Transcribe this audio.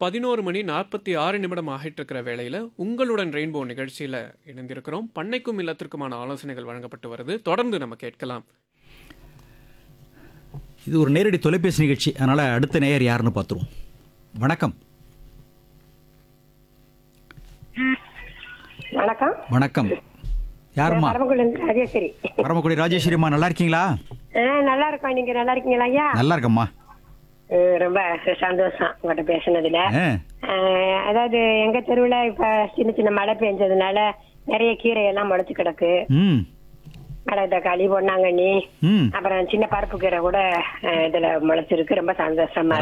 பதினோரு மணி நாற்பத்தி ஆறு நிமிடம் ஆகிட்டு இருக்கிற வேளையில் உங்களுடன் ரெயின்போ நிகழ்ச்சியில் இணைந்திருக்கிறோம் பண்ணைக்கும் இல்லத்திற்குமான ஆலோசனைகள் வழங்கப்பட்டு வருது தொடர்ந்து நம்ம கேட்கலாம் இது ஒரு நேரடி தொலைபேசி நிகழ்ச்சி அதனால் அடுத்த நேயர் யாருன்னு பார்த்துருவோம் வணக்கம் வணக்கம் வணக்கம் யாரும்மா பரமக்குடி ராஜேஸ்வரி பரமக்குடி ராஜேஸ்வரிம்மா நல்லா இருக்கீங்களா ஆ, நல்லா இருக்கோம் நீங்க நல்லா இருக்கீங்களா ஐயா நல்லா இருக்கம்மா ஆ, ரொம்ப சந்தோஷம் உங்கள்கிட்ட பேசுனதுல ஆ ஆ, அதாவது எங்க தெருவுல இப்ப சின்ன சின்ன மழை பெஞ்சதுனால நிறைய கீரை எல்லாம் முளைச்சு கிடக்கு ம் மழை தக்காளி பொன்னாங்கண்ணி ம் அப்புறம் சின்ன பருப்பு கீரை கூட ஆ, இதுல முளைச்சிருக்கு ரொம்ப சந்தோஷமா